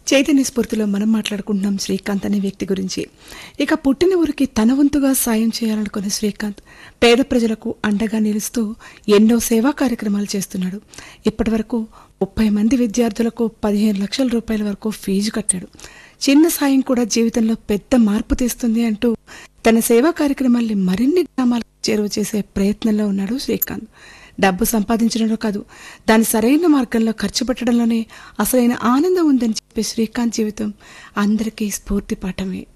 చైతన్య స్ఫూర్తిలో మనం మాట్లాడుకుంటున్నాం శ్రీకాంత్ అనే వ్యక్తి గురించి ఇక పుట్టిన ఊరికి తన వంతుగా సాయం చేయాలనుకున్న శ్రీకాంత్ పేద ప్రజలకు అండగా నిలుస్తూ ఎన్నో సేవా కార్యక్రమాలు చేస్తున్నాడు ఇప్పటి వరకు ముప్పై మంది విద్యార్థులకు పదిహేను లక్షల రూపాయల వరకు ఫీజు కట్టాడు చిన్న సాయం కూడా జీవితంలో పెద్ద మార్పు తెస్తుంది అంటూ తన సేవా కార్యక్రమాల్ని మరిన్ని గ్రామాలకు చేరువ చేసే ప్రయత్నంలో ఉన్నాడు శ్రీకాంత్ డబ్బు సంపాదించడంలో కాదు దాని సరైన మార్గంలో ఖర్చు పెట్టడంలోనే అసలైన ఆనందం ఉందని చెప్పే శ్రీకాంత్ జీవితం అందరికీ స్ఫూర్తి పాఠమే